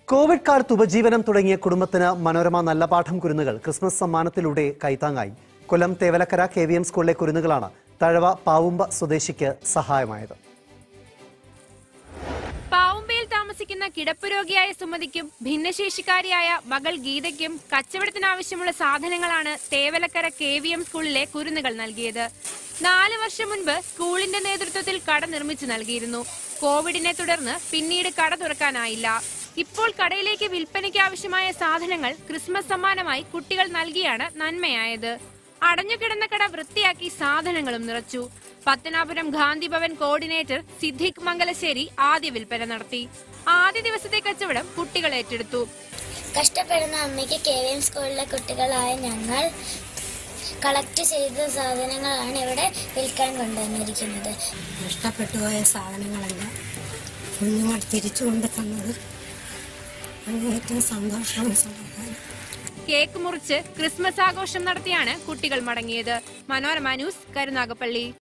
Covid കാലത്ത് ഉപജീവനം തുടങ്ങിയ കുടുംബത്തിന് മനോരമ നല്ല പാഠം കുരുന്നുകൾ ക്രിസ്മസ് സമ്മാനത്തിലൂടെ കൈത്താങ്ങായി Kollam Thevalakkara K V M സ്കൂളിലെ കുരുന്നുകളാണ് തഴവ പാവുമ്പ സ്വദേശിക്ക് സഹായമായത് പാവുമ്പയിൽ താമസിക്കുന്ന കിടപ്പ് രോഗിയായ സുമതിക്കും ഭിന്നശേഷിക്കാരിയായ മകൾ ഗീതയ്ക്കും കച്ചവടത്തിനാവശ്യമുള്ള സാധനങ്ങളാണ് തേവലക്കര കെ വി എം സ്കൂളിലെ കുരുന്നുകൾ നൽകിയത് നാല് വർഷം മുൻപ് സ്കൂളിന്റെ നേതൃത്വത്തിൽ കട നിർമ്മിച്ചു നൽകിയിരുന്നു കോവിഡിനെ തുടർന്ന് പിന്നീട് കട തുറക്കാനായില്ല ഇപ്പോൾ കടയിലേക്ക് വിൽപ്പനയ്ക്ക് ആവശ്യമായ സാധനങ്ങൾ ക്രിസ്മസ് സമ്മാനമായി കുട്ടികൾ നൽകിയാണ് നന്മയായത് അടഞ്ഞുകിടന്ന കട വൃത്തിയാക്കി സാധനങ്ങളും നിറച്ചു പത്തനാപുരം ഗാന്ധി ഭവൻ കോർഡിനേറ്റർ സിദ്ദിഖ് മംഗലശ്ശേരി ആദ്യ വിൽപ്പന നടത്തി ആദ്യ ദിവസത്തെ കച്ചവടം കുട്ടികൾ ഏറ്റെടുത്തു കഷ്ടപ്പെടുന്ന അമ്മയ്ക്ക് കെ വി എം സ്കൂളിലെ കുട്ടികളായ ഞങ്ങൾ കളക്ട് ചെയ്ത സാധനങ്ങളാണ് ഇവിടെ വിൽക്കാൻ കൊണ്ടുവന്നിരിക്കുന്നത് നഷ്ടപ്പെട്ടു പോയ സാധനങ്ങളെല്ലാം കുഞ്ഞുങ്ങൾ തിരിച്ചു കൊണ്ട് തന്നത് അങ്ങേറ്റവും സന്തോഷവും സമാധാനം കേക്ക് മുറിച്ച് ക്രിസ്മസ് ആഘോഷം നടത്തിയാണ് കുട്ടികൾ മടങ്ങിയത് മനോരമ ന്യൂസ് കരുനാഗപ്പള്ളി